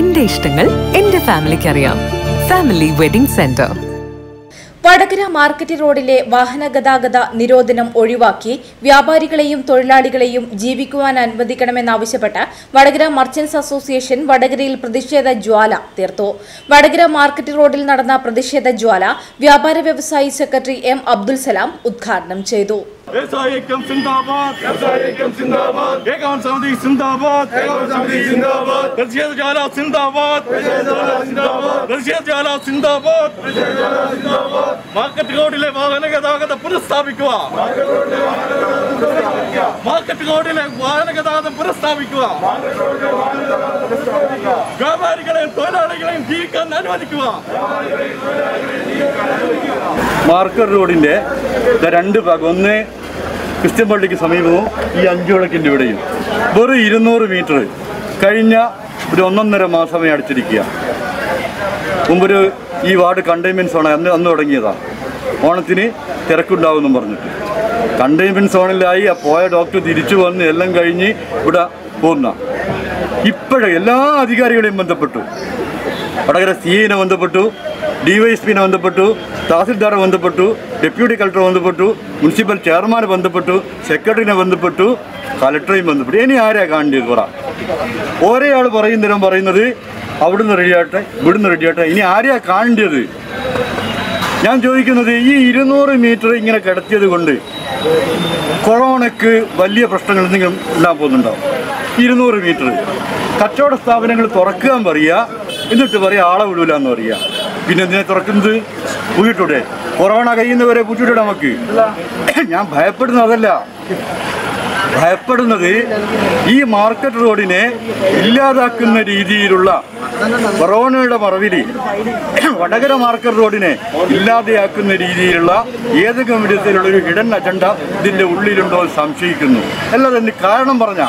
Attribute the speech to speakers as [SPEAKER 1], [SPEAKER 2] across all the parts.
[SPEAKER 1] എന്റെ ഇഷ്ടങ്ങൾ എന്റെ ഫാമിലിക്ക് അറിയാം family wedding centre
[SPEAKER 2] Vadakara market റോഡിലെ വാഹന ഗതാഗത നിരോധനം ഒഴിവാക്കി വ്യാപാരികളെയും തൊഴിലാളികളെയും ജീവിക്കുവാൻ അനുവദിക്കണമെന്നാവശ്യപ്പെട്ട് വടകര മർച്ചന്റ്സ് അസോസിയേഷൻ വടകരയിൽ പ്രതിഷേധ ജ്വാല തീർത്തു വടകര മാർക്കറ്റ് റോഡിൽ നടന്ന പ്രതിഷേധ ജ്വാല വ്യാപാര വ്യവസായി സെക്രട്ടറി എം അബ്ദുൽ സലാം ഉദ്ഘാടനം ചെയ്തു
[SPEAKER 3] വ്യവസായിക്കം സിന്ദാബാദ് വ്യവസായിക്കം സിന്ദാബാദ് ഏകോൺ സമിതി സിന്ദാബാദ് ഏകോൺ സമിതി സിന്ദാബാദ് പ്രതിഷേധ ജ്വാല സിന്ദാബാദ് പ്രതിഷേധ ജ്വാല സിന്ദാബാദ് മാർക്കറ്റ് റോഡിലെ വാഹന ഗതാഗതം പുനഃസ്ഥാപിക്കുക മാർക്കറ്റ് റോഡിലെ വാഹന ഗതാഗതം പുനഃസ്ഥാപിക്കുക വ്യാപാരികളെയും തൊഴിലാളികളെയും ജീവിക്കാൻ അനുവദിക്കുക
[SPEAKER 4] മാർക്കർ റോഡിന്റെ ദാ രണ്ട് ഭാഗം ഒന്ന് ക്രിസ്ത്യൻ പള്ളിക്ക് സമീപവും ഈ അഞ്ചു വിളക്കിൻ്റെ ഇവിടെയും വെറും ഇരുന്നൂറ് മീറ്റർ കഴിഞ്ഞ ഒരു ഒന്നൊന്നര മാസമേ അടച്ചിരിക്കുക മുമ്പൊരു ഈ വാർഡ് കണ്ടെയ്ൻമെൻറ്റ് സോൺ അന്ന് അന്ന് തുടങ്ങിയതാണ് ഓണത്തിന് തിരക്കുണ്ടാവുമെന്നും പറഞ്ഞിട്ട് കണ്ടെയ്ൻമെൻറ്റ് സോണിലായി ആ പോയ ഡോക്ടർ തിരിച്ചു വന്ന് എല്ലാം കഴിഞ്ഞ് ഇവിടെ പോകുന്ന ഇപ്പോഴും എല്ലാ അധികാരികളെയും ബന്ധപ്പെട്ടു വടകര സി ഐനെ ബന്ധപ്പെട്ടു ഡിവൈഎസ്പിനെ ബന്ധപ്പെട്ടു തഹസിൽദാറെ ബന്ധപ്പെട്ടു ഡെപ്യൂട്ടി കളക്ടറെ ബന്ധപ്പെട്ടു മുനിസിപ്പൽ ചെയർമാനെ ബന്ധപ്പെട്ടു സെക്രട്ടറിനെ ബന്ധപ്പെട്ടു കളക്ടറെയും ബന്ധപ്പെട്ടു ഇനി ആരെയാ കാണേണ്ടത് പറ ഓരോ ആൾ പറയുന്നതിനും പറയുന്നത് അവിടുന്ന് റെഡിയാട്ടെ ഇവിടുന്ന് റെഡിയാട്ടെ ഇനി ആരെയാ കാണേണ്ടത് ഞാൻ ചോദിക്കുന്നത് ഈ ഇരുന്നൂറ് മീറ്റർ ഇങ്ങനെ കിടത്തിയത് കൊണ്ട് കൊറോണയ്ക്ക് വലിയ പ്രശ്നങ്ങൾ എന്തെങ്കിലും ഉണ്ടാകാൻ പോകുന്നുണ്ടോ ഇരുന്നൂറ് മീറ്റർ കച്ചവട സ്ഥാപനങ്ങൾ തുറക്കാൻ പറയുക എന്നിട്ട് പറയുക ആളെ വിടൂല എന്ന് പറയുക പിന്നെ എന്തിനാ തുറക്കുന്നത് പൂയിട്ടൂടെ കൊറോണ കഴിയുന്നവരെ പൂട്ടിയിട്ടൂടെ നമുക്ക് ഞാൻ ഭയപ്പെടുന്നത് അതല്ല ഭയപ്പെടുന്നത് ഈ മാർക്കറ്റ് റോഡിനെ ഇല്ലാതാക്കുന്ന രീതിയിലുള്ള കൊറോണയുടെ മറവിൽ വടകര മാർക്കറ്റ് റോഡിനെ ഇല്ലാതെയാക്കുന്ന രീതിയിലുള്ള ഏതെങ്കിലും വിധത്തിലുള്ള ഒരു ഹിഡൻ അജണ്ട ഇതിൻ്റെ ഉള്ളിലുണ്ടോ എന്ന് സംശയിക്കുന്നു അല്ലാതെ എന്ത് കാരണം പറഞ്ഞ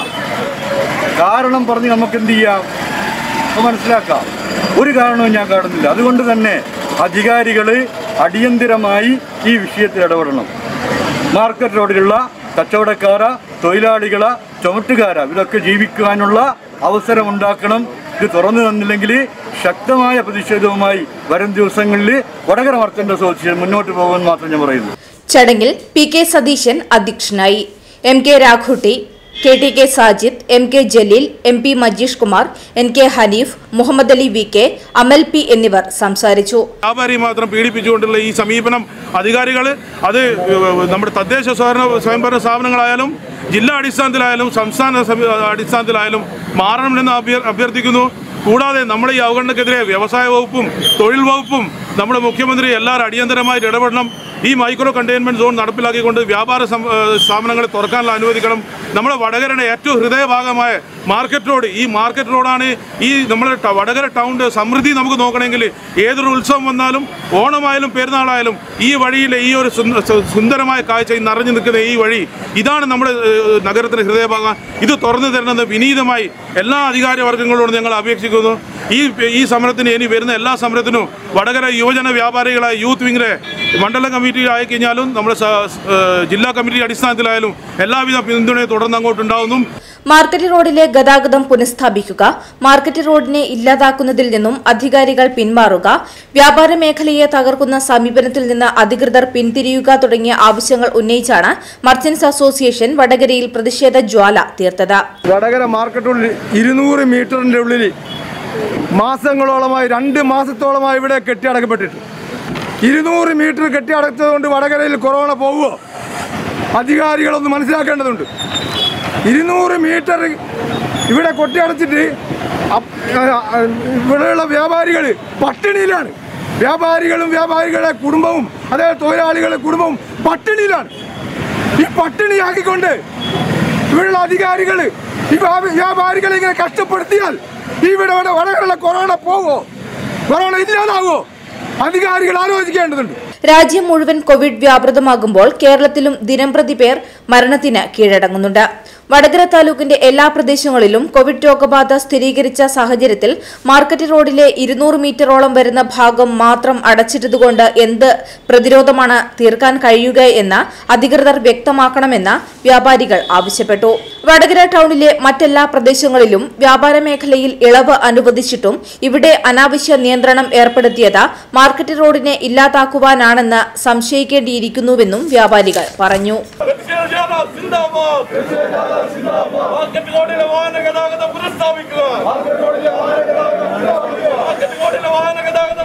[SPEAKER 4] കാരണം പറഞ്ഞ് നമുക്ക് എന്ത് ചെയ്യാം അത് മനസ്സിലാക്കാം ഒരു കാരണവും ഞാൻ കാണുന്നില്ല അതുകൊണ്ട് തന്നെ അധികാരികൾ അടിയന്തിരമായി ഈ വിഷയത്തിൽ ഇടപെടണം മാർക്കറ്റ് റോഡിലുള്ള കച്ചവടക്കാര തൊഴിലാളികള ചുമട്ടുകാര ഇതൊക്കെ ജീവിക്കുവാനുള്ള അവസരം ഉണ്ടാക്കണം ഇത് തുറന്നു തന്നില്ലെങ്കിൽ ശക്തമായ പ്രതിഷേധവുമായി വരും ദിവസങ്ങളിൽ വടകര മർച്ചന്റ് അസോസിയേഷൻ മുന്നോട്ട് പോകുമെന്ന് മാത്രം ഞാൻ പറയുന്നു
[SPEAKER 2] ചടങ്ങിൽ പി കെ സതീശൻ അധ്യക്ഷനായി M K Raghutty K T K Sajid M K Jaleel M P Majeesh Kumar N K Hanif Muhammad Ali V K Amal P എന്നിവർ സംസാരിച്ചു
[SPEAKER 3] വ്യാപാരി മാത്രം പീഡിപ്പിച്ചുകൊണ്ടുള്ള ഈ സമീപനം അധികാരികൾ അത് നമ്മുടെ തദ്ദേശ സ്വയംഭരണ സ്വയംഭരണ സ്ഥാപനങ്ങളായാലും ജില്ലാ അടിസ്ഥാനത്തിലായാലും സംസ്ഥാന സമി- അടിസ്ഥാനത്തിലായാലും മാറണമെന്ന് അഭ്യർ- അഭ്യർത്ഥിക്കുന്നു കൂടാതെ നമ്മുടെ ഈ അവഗണനക്കെതിരെ വ്യവസായ വകുപ്പും തൊഴിൽ വകുപ്പും നമ്മുടെ മുഖ്യമന്ത്രി എല്ലാവരും അടിയന്തരമായിട്ട് ഇടപെടണം ഈ മൈക്രോ കണ്ടെയ്ൻമെന്റ് സോൺ നടപ്പിലാക്കിക്കൊണ്ട് വ്യാപാര സം- ഏഹ് സ്ഥാപനങ്ങളെ തുറക്കാനുള്ള അനുവദിക്കണം നമ്മുടെ വടകരയുടെ ഏറ്റവും ഹൃദയഭാഗമായ മാർക്കറ്റ് റോഡ് ഈ മാർക്കറ്റ് റോഡാണ് ഈ നമ്മുടെ ട- വടകര ടൗണിൻ്റെ സമൃദ്ധി നമുക്ക് നോക്കണമെങ്കിൽ ഏതൊരു ഉത്സവം വന്നാലും ഓണമായാലും പെരുന്നാളായാലും ഈ വഴിയിലെ ഈ ഒരു സുന്ദ- സു- സുന്ദരമായ കാഴ്ച ഈ നിറഞ്ഞു നിൽക്കുന്ന ഈ വഴി ഇതാണ് നമ്മുടെ ഏഹ്, നഗരത്തിന്റെ ഹൃദയഭാഗം ഇത് തുറന്നു തരണമെന്ന് വിനീതമായി എല്ലാ അധികാര വർഗ്ഗങ്ങളോടും ഞങ്ങൾ അപേക്ഷിക്കുന്നു ഈ ഈ സമരത്തിന് ഇനി വരുന്ന എല്ലാ സമരത്തിനും വടകര യുവജന വ്യാപാരികളായ യൂത്ത് വിങ്ങിലെ മണ്ഡലം കമ്മിറ്റി ആയി കഴിഞ്ഞാലും നമ്മുടെ സ- ഏഹ്, ജില്ലാ കമ്മിറ്റി അടിസ്ഥാനത്തിലായാലും എല്ലാവിധ പിന്തുണയും തുടർന്ന് അങ്ങോട്ടുണ്ടാവുന്നു
[SPEAKER 2] മാർക്കറ്റ് റോഡിലെ ഗതാഗതം പുനഃസ്ഥാപിക്കുക മാർക്കറ്റ് റോഡിനെ ഇല്ലാതാക്കുന്നതിൽ നിന്നും അധികാരികൾ പിന്മാറുക വ്യാപാര മേഖലയെ തകർക്കുന്ന സമീപനത്തിൽ നിന്ന് അധികൃതർ പിന്തിരിയുക തുടങ്ങിയ ആവശ്യങ്ങൾ ഉന്നയിച്ചാണ് മർച്ചന്റ്സ് അസോസിയേഷൻ വടകരയിൽ പ്രതിഷേധ ജ്വാല തീർത്തത്
[SPEAKER 5] വടകര മാർക്കറ്റുള്ളിൽ ഇരുന്നൂറ് മീറ്ററിൻ്റെ ഉള്ളിൽ മാസങ്ങളോളമായി രണ്ട് മാസത്തോളമായി ഇവിടെ കെട്ടിയടക്കപ്പെട്ടിട്ട് ഇരുന്നൂറ് മീറ്റർ കെട്ടിയടച്ചതുകൊണ്ട് വടകരയിൽ കൊറോണ പോകുമോ അധികാരികളൊന്ന് മനസ്സിലാക്കേണ്ടതുണ്ട് ഇരുന്നൂറ് മീറ്റർ ഇവിടെ കൊട്ടിയടച്ചിട്ട് അപ്- ആ, ആ, ഇവിടെയുള്ള വ്യാപാരികൾ പട്ടിണിയിലാണ് വ്യാപാരികളും വ്യാപാരികളുടെ കുടുംബവും അതായത് തൊഴിലാളികളുടെ കുടുംബവും പട്ടിണിയിലാണ് ഈ പട്ടിണിയാക്കിക്കൊണ്ട് ഇവിടെയുള്ള അധികാരികൾ ഈ വ്യാപ- വ്യാപാരികളെ ഇങ്ങനെ കഷ്ടപ്പെടുത്തിയാൽ ഇവിടെ ഇവിടെ വടകരയുള്ള കൊറോണ പോവോ കൊറോണ ഇല്ലാതാവോ അധികാരികൾ ആലോചിക്കേണ്ടതുണ്ട്
[SPEAKER 2] രാജ്യം മുഴുവൻ കോവിഡ് വ്യാപൃതമാകുമ്പോൾ കേരളത്തിലും ദിനംപ്രതി പേർ മരണത്തിന് കീഴടങ്ങുന്നുണ്ട് വടകര താലൂക്കിന്റെ എല്ലാ പ്രദേശങ്ങളിലും കോവിഡ് രോഗബാധ സ്ഥിരീകരിച്ച സാഹചര്യത്തിൽ മാർക്കറ്റ് റോഡിലെ ഇരുന്നൂറ് മീറ്ററോളം വരുന്ന ഭാഗം മാത്രം അടച്ചിട്ടതുകൊണ്ട് എന്ത് പ്രതിരോധമാണ് തീർക്കാൻ കഴിയുക എന്ന് അധികൃതർ വ്യക്തമാക്കണമെന്ന് വ്യാപാരികൾ ആവശ്യപ്പെട്ടു വടകര ടൗണിലെ മറ്റെല്ലാ പ്രദേശങ്ങളിലും വ്യാപാര മേഖലയിൽ ഇളവ് അനുവദിച്ചിട്ടും ഇവിടെ അനാവശ്യ നിയന്ത്രണം ഏർപ്പെടുത്തിയത് മാർക്കറ്റ് റോഡിനെ ഇല്ലാതാക്കുവാനാണെന്ന് സംശയിക്കേണ്ടിയിരിക്കുന്നുവെന്നും വ്യാപാരികൾ പറഞ്ഞു
[SPEAKER 3] മാർക്കറ്റ് റോഡിലെ വാഹന ഗതാഗതം പുനഃസ്ഥാപിക്കുക മാർക്കറ്റ് റോഡിലെ വാഹന ഗതാഗതം